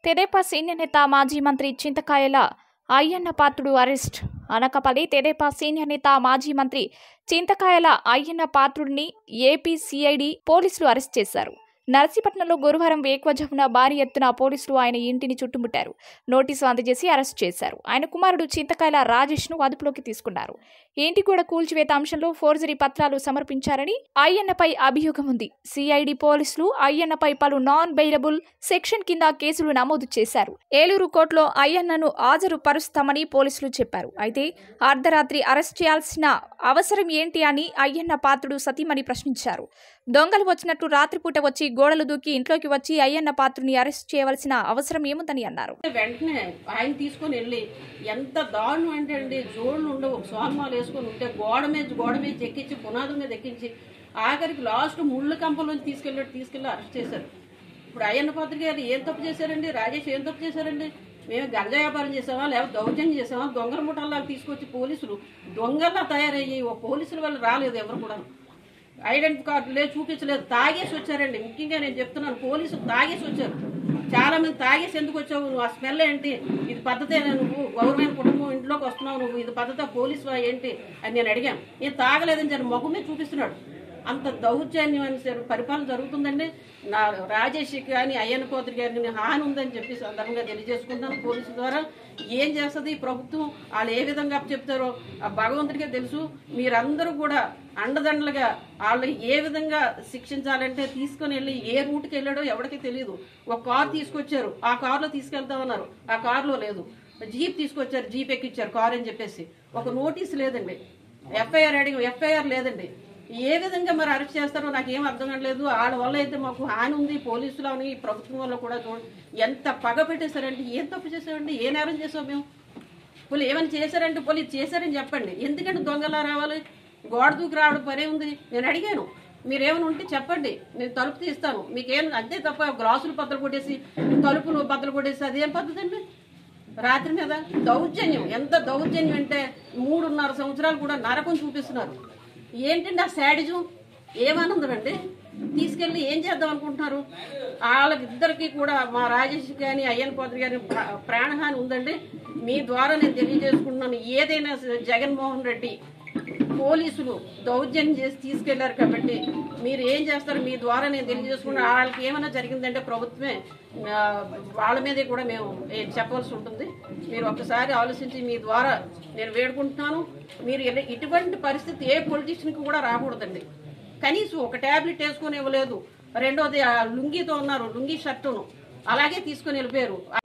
తెదేపా సీనియర్ నేత మాజీ మంత్రి చింతకాయల అయ్యన్న పాత్రుడు అరెస్ట్ అనకపల్లి తెదేపా సీనియర్ నేత మాజీ మంత్రి చింతకాయల అయ్యన్న పాత్రుడిని ఏపీ సిఐడి పోలీసులు అరెస్ట్ చేశారు నర్సీపట్నంలో గురువారం వేకువజామున భారీ ఎత్తున పోలీసులు ఆయన ఇంటిని చుట్టుముట్టారు నోటీసు అందజేసి అరెస్ట్ చేశారు ఆయన కుమారుడు చింతకాయల రాజేష్ ను అదుపులోకి తీసుకున్నారు ఇంటి కూడా కూల్చివేత అంశంలో ఫోర్జరీ పత్రాలు సమర్పించారని అయ్యన్నపై అభియోగం ఉంది సిఐడి పోలీసులు అయ్యన్నపై పలు నాన్ బెయిలబుల్ సెక్షన్ కింద కేసులు నమోదు చేశారు ఏలూరు కోర్టులో అయ్యన్నను హాజరు పరుస్తామని పోలీసులు చెప్పారు అయితే అర్ధరాత్రి అరెస్ట్ చేయాల్సిన అవసరం ఏంటి అని అయ్యన్న పాత్రుడు సతీమణి ప్రశ్నించారు దొంగలు వచ్చినట్టు రాత్రిపూట వచ్చి గోడలు దూకి ఇంట్లోకి వచ్చి అయ్యన్న పాత్రుని అరెస్ట్ చేయవలసిన అవసరం ఏముందని అన్నారు వెంటనే ఆయన తీసుకొని వెళ్ళి ఎంత దారుణం అంటే అండి జోళ్ళు ఉండవు సోన్మాలు వేసుకొని ఉంటే గోడ మీద గోడ మీద ఎక్కించి పునాదుల మీద ఎక్కించి ఆఖరికి లాస్ట్ ముళ్ళు కంపలోంచి తీసుకెళ్ళి తీసుకెళ్ళి అరెస్ట్ చేశారు ఇప్పుడు అయ్యన్న పాత్ర గారు ఏం తప్పు చేశారండి రాజేష్ ఏం తప్పు చేశారండి మేము గంజా వ్యాపారం చేసామా లేకపోతే దౌర్జన్యం చేసామా దొంగల ముఠాల్లాగా తీసుకొచ్చి పోలీసులు దొంగల్లా తయారయ్యి ఓ పోలీసుల వల్ల రాలేదు ఎవరు కూడా ఐడెంటిటీ కార్డు లేదు చూపించలేదు తాగేసి వచ్చారండి ముఖ్యంగా నేను చెప్తున్నాను పోలీసులు తాగేసి వచ్చారు చాలా మంది తాగేసి ఎందుకు వచ్చావు నువ్వు ఆ స్మెల్ ఏంటి ఇది పద్ధతేనా నువ్వు గవర్నమెంట్ కుటుంబం ఇంట్లోకి వస్తున్నావు నువ్వు ఇది పద్ధత పోలీసు ఏంటి అని నేను అడిగాను నేను తాగలేదని చెప్పి మొహం మీద చూపిస్తున్నాడు అంత దౌర్జన్యం అని సరే పరిపాలన జరుగుతుందండి నా రాజేష్ కానీ అయ్యన్న కోతరి గారికి హాని ఉందని చెప్పి సందర్భంగా తెలియజేసుకుంటాను పోలీసుల ద్వారా ఏం చేస్తుంది ఈ ప్రభుత్వం వాళ్ళు ఏ విధంగా చెప్తారో ఆ భగవంతుడికే తెలుసు మీరందరూ కూడా అండదండలుగా వాళ్ళు ఏ విధంగా శిక్షించాలంటే తీసుకొని వెళ్ళి ఏ రూట్కి వెళ్ళాడో ఎవరికి తెలియదు ఒక కార్ తీసుకొచ్చారు ఆ కార్లో తీసుకెళ్తామన్నారు ఆ కార్లో లేదు జీప్ తీసుకొచ్చారు జీప్ ఎక్కిచ్చారు కార్ అని చెప్పేసి ఒక నోటీస్ లేదండి ఎఫ్ఐఆర్ అడిగి ఎఫ్ఐఆర్ లేదండి ఏ విధంగా మరి అరెస్ట్ చేస్తారో నాకు ఏం అర్థం కావట్లేదు వాళ్ళ వల్ల అయితే మాకు హాని ఉంది పోలీసులు అని ఈ ప్రభుత్వం వల్ల కూడా చూడండి ఎంత పగ పెట్టేశారంటే ఏం తప్పు చేసామండి ఏ నేరం చేసాం మేము పోలీ ఏమైనా చేశారంటే పోలీ చేశారని చెప్పండి ఎందుకంటే దొంగలా రావాలి గోడ దూకి రావడం పరే ఉంది నేను అడిగాను మీరేమైనా ఉంటే చెప్పండి నేను తలుపు తీస్తాను మీకేం అంతే తప్ప గ్లాసులు బద్దలు కొట్టేసి తలుపులు బద్దలు కొట్టేసి అదేం పద్ధతి అండి రాత్రి మీద దౌర్జన్యం ఎంత దౌర్జన్యం అంటే మూడున్నర సంవత్సరాలు కూడా నరకం చూపిస్తున్నారు ఏంటండి ఆ శాడిజం ఏమానందం అండి తీసుకెళ్ళి ఏం చేద్దాం అనుకుంటున్నారు వాళ్ళకిద్దరికి కూడా మా రాజేష్ కానీ అయ్యన్ కోదరి గారి ప్రా- ప్రాణహాని ఉందండి మీ ద్వారా నేను తెలియజేసుకుంటున్నాను ఏదైనా సరే జగన్మోహన్ రెడ్డి పోలీసులు దౌర్జన్యం చేసి తీసుకెళ్లారు కాబట్టి మీరు ఏం చేస్తారు మీ ద్వారా నేను తెలియజేసుకున్నా వాళ్ళకి ఏమైనా జరిగిందంటే ప్రభుత్వమే ఆ, వాళ్ళ మీదే కూడా మేము ఏ- చెప్పవలసి ఉంటుంది మీరు ఒక్కసారి ఆలోచించి మీ ద్వారా నేను వేడుకుంటున్నాను మీరు ఎల- ఇటువంటి పరిస్థితి ఏ పొలిటీషియన్కి కూడా రాకూడదండి కనీసం ఒక ట్యాబ్లెట్ వేసుకొని ఇవ్వలేదు రెండోది ఆ లుంగీతో ఉన్నారు లుంగీ షర్టును అలాగే తీసుకొని వెళ్ళిపోయారు